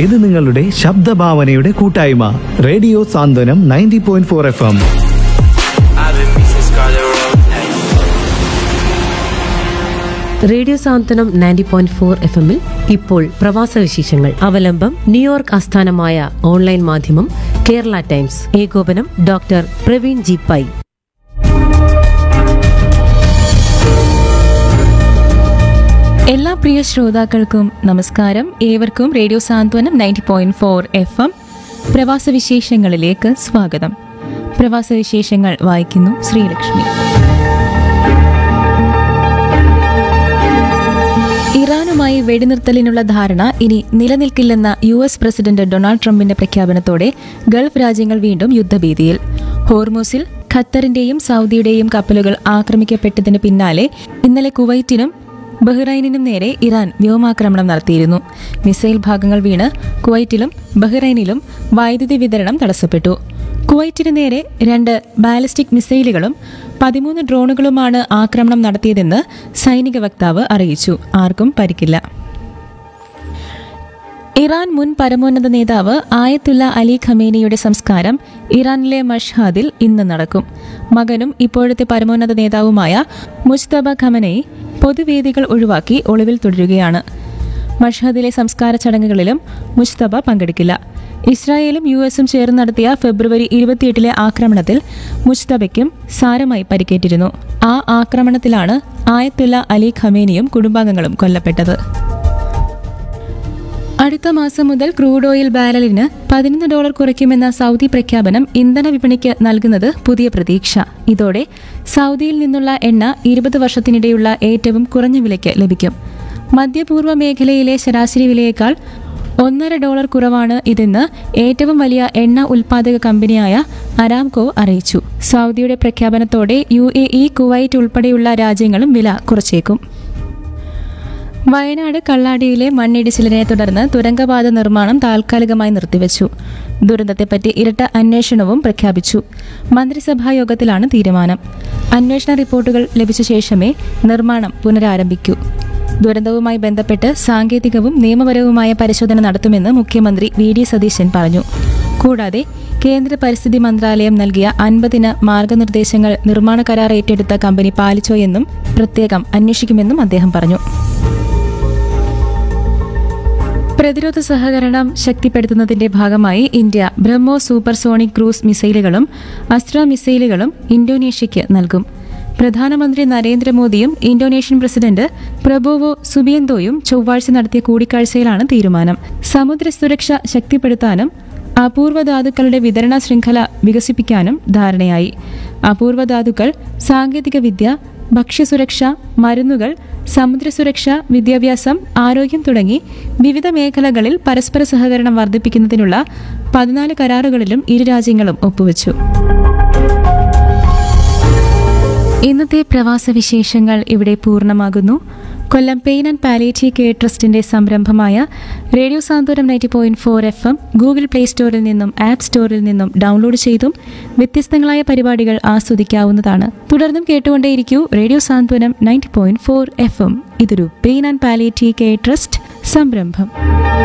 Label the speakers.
Speaker 1: ഇത് നിങ്ങളുടെ ശബ്ദഭാവനയുടെ കൂട്ടായ്മ radio Santhwanam ninety point four F M
Speaker 2: I've been missing Scarlet Road. Hey.
Speaker 3: Radio Santhwanam ninety point four F എമ്മിൽ ഇപ്പോൾ പ്രവാസ വിശേഷങ്ങൾ അവലംബം ന്യൂയോർക്ക് ആസ്ഥാനമായ ഓൺലൈൻ മാധ്യമം കേരള ടൈംസ് ഏകോപനം ഡോക്ടർ പ്രവീൺ ജി പൈ
Speaker 4: എല്ലാ പ്രിയ ശ്രോതാക്കൾക്കും നമസ്കാരം ഏവർക്കും radio Santhwanam ninety point four F M പ്രവാസ വിശേഷങ്ങളിലേക്ക് സ്വാഗതം പ്രവാസ വിശേഷങ്ങൾ വായിക്കുന്നു ശ്രീലക്ഷ്മി ഇറാനുമായി വെടിനിർത്തലിനുള്ള ധാരണ ഇനി നിലനിൽക്കില്ലെന്ന യു എസ് പ്രസിഡന്റ് ഡൊണാൾഡ് ട്രംപിന്റെ പ്രഖ്യാപനത്തോടെ ഗൾഫ് രാജ്യങ്ങൾ വീണ്ടും യുദ്ധഭീതിയിൽ ഹോർമൂസിൽ ഖത്തറിന്റെയും സൗദിയുടെയും കപ്പലുകൾ ആക്രമിക്കപ്പെട്ടതിന് പിന്നാലെ ഇന്നലെ കുവൈറ്റിനും ബഹ്റൈനിനും നേരെ ഇറാൻ വ്യോമാക്രമണം നടത്തിയിരുന്നു മിസൈൽ ഭാഗങ്ങൾ വീണ് കുവൈറ്റിലും ബഹ്റൈനിലും വൈദ്യുതി വിതരണം തടസ്സപ്പെട്ടു കുവൈറ്റിന് നേരെ രണ്ട് ബാലിസ്റ്റിക് മിസൈലുകളും പതിമൂന്ന് ഡ്രോണുകളുമാണ് ആക്രമണം നടത്തിയതെന്ന് സൈനിക വക്താവ് അറിയിച്ചു ആർക്കും പരിക്കില്ല ഇറാൻ മുൻ പരമോന്നത നേതാവ് ആയത്തുല്ല അലി ഖമേനിയുടെ സംസ്കാരം ഇറാനിലെ മഷ്ഹാദിൽ ഇന്ന് നടക്കും മകനും ഇപ്പോഴത്തെ പരമോന്നത നേതാവുമായ മുജ്തബ ഖമനൈ പൊതുവേദികൾ ഒഴിവാക്കി ഒളിവിൽ തുടരുകയാണ് മഷ്ഹദിലെ സംസ്കാര ചടങ്ങുകളിലും മുജ്തബ പങ്കെടുക്കില്ല ഇസ്രായേലും യു എസും ചേർന്ന് നടത്തിയ ഫെബ്രുവരി ഇരുപത്തിയെട്ടിലെ ആക്രമണത്തിൽ മുജ്തബയ്ക്കും സാരമായി പരിക്കേറ്റിരുന്നു ആ ആക്രമണത്തിലാണ് ആയത്തുല്ല അലി ഖമേനിയും കുടുംബാംഗങ്ങളും കൊല്ലപ്പെട്ടത് അടുത്ത മാസം മുതൽ ക്രൂഡ് ഓയിൽ ബാരലിന് പതിനൊന്ന് ഡോളർ കുറയ്ക്കുമെന്ന സൗദി പ്രഖ്യാപനം ഇന്ധന വിപണിക്ക് നൽകുന്നത് പുതിയ പ്രതീക്ഷ ഇതോടെ സൗദിയിൽ നിന്നുള്ള എണ്ണ ഇരുപത് വർഷത്തിനിടെയുള്ള ഏറ്റവും കുറഞ്ഞ വിലയ്ക്ക് ലഭിക്കും മധ്യപൂർവ്വ മേഖലയിലെ ശരാശരി വിലയേക്കാൾ ഒന്നര ഡോളർ കുറവാണ് ഇതെന്ന് ഏറ്റവും വലിയ എണ്ണ ഉൽപ്പാദക കമ്പനിയായ അരാംകോ അറിയിച്ചു സൗദിയുടെ പ്രഖ്യാപനത്തോടെ യു എ ഇ കുവൈറ്റ് ഉൾപ്പെടെയുള്ള രാജ്യങ്ങളും വില കുറച്ചേക്കും വയനാട് കള്ളാടിയിലെ മണ്ണിടിച്ചിലിനെ തുടർന്ന് തുരങ്കപാത നിർമ്മാണം താൽക്കാലികമായി നിർത്തിവെച്ചു ദുരന്തത്തെപ്പറ്റി ഇരട്ട അന്വേഷണവും പ്രഖ്യാപിച്ചു മന്ത്രിസഭാ യോഗത്തിലാണ് തീരുമാനം അന്വേഷണ റിപ്പോർട്ടുകൾ ലഭിച്ച ശേഷമേ നിർമ്മാണം പുനരാരംഭിക്കൂ ദുരന്തവുമായി ബന്ധപ്പെട്ട് സാങ്കേതികവും നിയമപരവുമായ പരിശോധന നടത്തുമെന്ന് മുഖ്യമന്ത്രി വി ഡി സതീശൻ പറഞ്ഞു കൂടാതെ കേന്ദ്ര പരിസ്ഥിതി മന്ത്രാലയം നൽകിയ അൻപതിന മാർഗനിർദ്ദേശങ്ങൾ നിർമ്മാണ കരാർ ഏറ്റെടുത്ത കമ്പനി പാലിച്ചോയെന്നും പ്രത്യേകം അന്വേഷിക്കുമെന്നും അദ്ദേഹം പറഞ്ഞു പ്രതിരോധ സഹകരണം ശക്തിപ്പെടുത്തുന്നതിന്റെ ഭാഗമായി ഇന്ത്യ ബ്രഹ്മോ സൂപ്പർസോണിക് ക്രൂസ് മിസൈലുകളും അസ്ത്ര മിസൈലുകളും ഇന്തോനേഷ്യയ്ക്ക് നൽകും പ്രധാനമന്ത്രി നരേന്ദ്രമോദിയും ഇന്തോനേഷ്യൻ പ്രസിഡന്റ് പ്രബോവോ സുബിയന്തോയും ചൊവ്വാഴ്ച നടത്തിയ കൂടിക്കാഴ്ചയിലാണ് തീരുമാനം സമുദ്ര സുരക്ഷ ശക്തിപ്പെടുത്താനും അപൂർവ ധാതുക്കളുടെ വിതരണ ശൃംഖല വികസിപ്പിക്കാനും ധാരണയായി അപൂർവ ധാതുക്കൾ സാങ്കേതികവിദ്യ ഭക്ഷ്യസുരക്ഷ മരുന്നുകൾ സമുദ്രസുരക്ഷ വിദ്യാഭ്യാസം ആരോഗ്യം തുടങ്ങി വിവിധ മേഖലകളിൽ പരസ്പര സഹകരണം വർദ്ധിപ്പിക്കുന്നതിനുള്ള പതിനാല് കരാറുകളിലും ഇരു രാജ്യങ്ങളും ഒപ്പുവെച്ചു ഇന്നത്തെ പ്രവാസ വിശേഷങ്ങൾ ഇവിടെ പൂർണ്ണമാകുന്നു Kollam pain and palliative care ട്രസ്റ്റിന്റെ സംരംഭമായ radio Santhwanam ninety point four F M Google play സ്റ്റോറിൽ നിന്നും ആപ്പ് സ്റ്റോറിൽ നിന്നും ഡൗൺലോഡ് ചെയ്തും വ്യത്യസ്തങ്ങളായ പരിപാടികൾ ആസ്വദിക്കാവുന്നതാണ് തുടർന്നും കേട്ടുകൊണ്ടേയിരിക്കൂ radio Santhwanam ninety point four F M ഇതൊരു pain and palliative care trust സംരംഭം